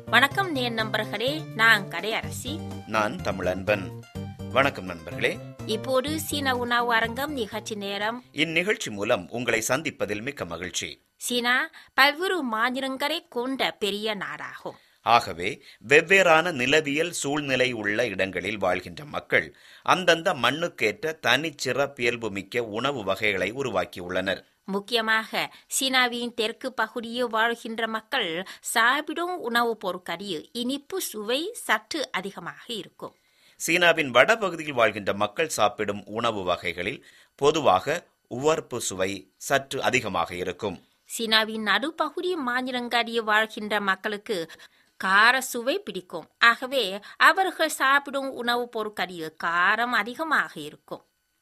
வணக்கம் நேர் நண்பர்களே நான் கடை அரசி நான் தமிழன்பன் வணக்கம் நண்பர்களே இப்போது சீன உணவு அரங்கம் நிகழ்ச்சி நேரம் இந்நிகழ்ச்சி மூலம் உங்களை சந்திப்பதில் மிக்க மகிழ்ச்சி சீனா பல்வேறு மாநிலங்களை கொண்ட பெரிய நாடாகும் ஆகவே வெவ்வேறான நிலவியல் சூழ்நிலை உள்ள இடங்களில் வாழ்கின்ற மக்கள் அந்தந்த மண்ணுக்கேற்ற தனிச்சிறப்பியல்பு மிக்க உணவு வகைகளை உருவாக்கியுள்ளனர் முக்கியமாக சீனாவின் தெற்கு பகுதியில் வாழ்கின்ற மக்கள் சாப்பிடும் உணவுப் பொருட்களில் இனிப்பு சுவை சற்று அதிகமாக இருக்கும் சீனாவின் வடபகுதியில் வாழ்கின்ற மக்கள் சாப்பிடும் உணவு வகைகளில் பொதுவாக உவர்ப்பு சுவை சற்று அதிகமாக இருக்கும் சீனாவின் நடுப்பகுதி மாநிலங்களில் வாழ்கின்ற மக்களுக்கு கார சுவை பிடிக்கும் ஆகவே அவர்கள் சாப்பிடும் உணவுப் பொருட்களில் காரம் அதிகமாக இருக்கும்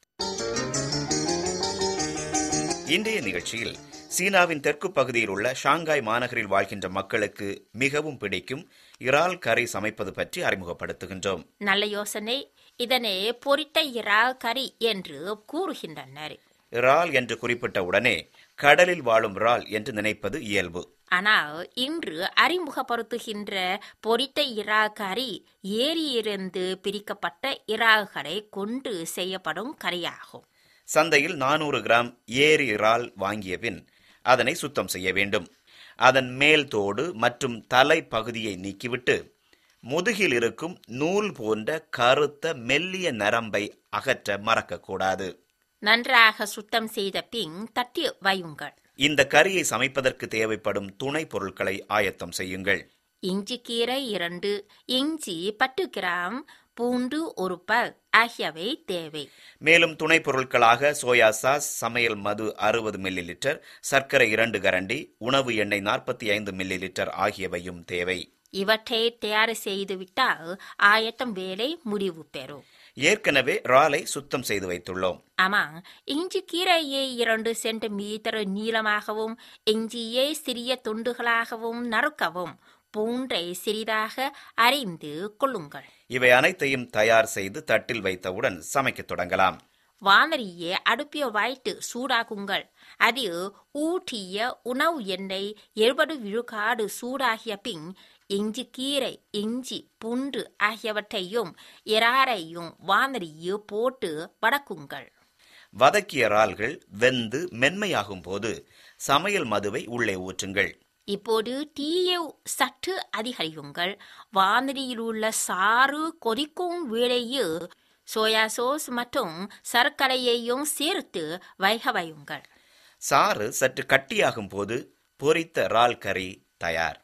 இன்றைய நிகழ்ச்சியில் சீனாவின் தெற்கு பகுதியில் உள்ள ஷாங்காய் மாநகரில் வாழ்கின்ற மக்களுக்கு மிகவும் பிடிக்கும் இறால் கறி சமைப்பது பற்றி அறிமுகப்படுத்துகின்றோம் நல்ல யோசனை இதனை பொரித்த இறால் கறி என்று கூறுகின்றனர் இறால் என்று குறிப்பிட்ட உடனே கடலில் வாழும் இறால் என்று நினைப்பது இயல்பு ஆனால் இன்று அறிமுகப்படுத்துகின்ற பொரித்த இறால் கறி ஏரியிலிருந்து பிரிக்கப்பட்ட இறால்களை கொண்டு செய்யப்படும் கறியாகும் சந்தையில் நானூறு கிராம் ஏரி இறால் வாங்கிய பின் அதனை சுத்தம் செய்ய வேண்டும் அதன் மேல் தோடு மற்றும் தலை பகுதியை நீக்கிவிட்டு முதுகில் இருக்கும் நூல் போன்ற கருத்த மெல்லிய நரம்பை அகற்ற மறக்கக்கூடாது நன்றாக சுத்தம் செய்த பின் தட்டி வையுங்கள் இந்த கறியை சமைப்பதற்கு தேவைப்படும் துணை பொருட்களை ஆயத்தம் செய்யுங்கள் இஞ்சி கீரை இரண்டு இஞ்சி பத்து கிராம் பூண்டு ஒரு பல் ஆகியவை தேவை மேலும் துணை பொருட்களாக சோயா சாஸ் சமையல் மது அறுபது மில்லி லிட்டர் சர்க்கரை இரண்டு கரண்டி உணவு எண்ணெய் நாற்பத்தி ஐந்து மில்லி லிட்டர் ஆகியவையும் தேவை இவற்றை தயார் செய்துவிட்டால் ஆயத்தம் வேலை முடிவு பெறும் ஏற்கனவே இறாலை சுத்தம் செய்து வைத்துள்ளோம் ஆமா இஞ்சி கீரையை இரண்டு சென்டிமீட்டர் நீளமாகவும் இஞ்சியை சிறிய துண்டுகளாகவும் நறுக்கவும் பூண்டை சிறிதாக அரைந்து கொள்ளுங்கள் இவை அனைத்தையும் தயார் செய்து தட்டில் வைத்தவுடன் சமைக்கத் தொடங்கலாம் வானரியை அடுப்பில் வைத்து சூடாக்குங்கள் அதில் ஊற்றிய உணவு எண்ணெய் எழுபது விழுக்காடு சூடாகிய பின் இஞ்சி கீரை இஞ்சி பூண்டு ஆகியவற்றையும் இறாரையும் வானரியில் போட்டு வதக்குங்கள் வதக்கிய இறால்கள் வெந்து மென்மையாகும் போது சமையல் மதுவை உள்ளே ஊற்றுங்கள் இப்போது தீயை சற்று அதிகரியுங்கள் வானரியில் உள்ள சாறு கொதிக்கும் வேளையில் சோயா சோஸ் மற்றும் சர்க்கரையையும் சேர்த்து வைக வையுங்கள் சாறு சற்று கட்டியாகும் போது பொரித்த இறால் கறி தயார்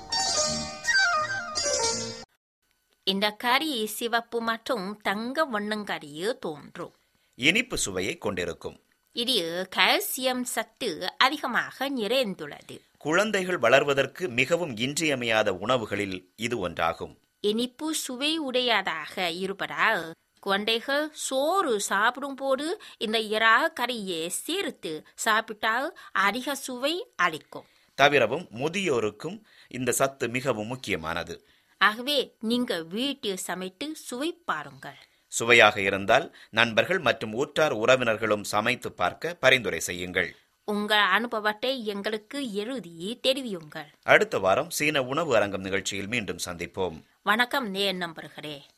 இந்த கறி சிவப்பு மற்றும் தங்க வண்ணங்கரியில் தோன்றும் இனிப்பு சுவையை கொண்டிருக்கும் இதில் கால்சியம் சத்து அதிகமாக நிறைந்துள்ளது குழந்தைகள் வளர்வதற்கு மிகவும் இன்றியமையாத உணவுகளில் இது ஒன்றாகும் இனிப்பு சுவை உடையதாக இருப்பதால் குழந்தைகள் சோறு சாப்பிடும் போது இந்த இறா கறியை சேர்த்து சாப்பிட்டால் அதிக சுவை அளிக்கும் தவிரவும் முதியோருக்கும் இந்த சத்து மிகவும் முக்கியமானது ஆகவே நீங்க வீட்டில் சமைத்து சுவை பாருங்கள் சுவையாக இருந்தால் நண்பர்கள் மற்றும் ஊற்றார் உறவினர்களும் சமைத்து பார்க்க பரிந்துரை செய்யுங்கள் உங்கள் அனுபவத்தை எங்களுக்கு எழுதி தெரிவியுங்கள் அடுத்த வாரம் சீன உணவு அரங்கம் நிகழ்ச்சியில் மீண்டும் சந்திப்போம் வணக்கம் நேர் நம்பர்களே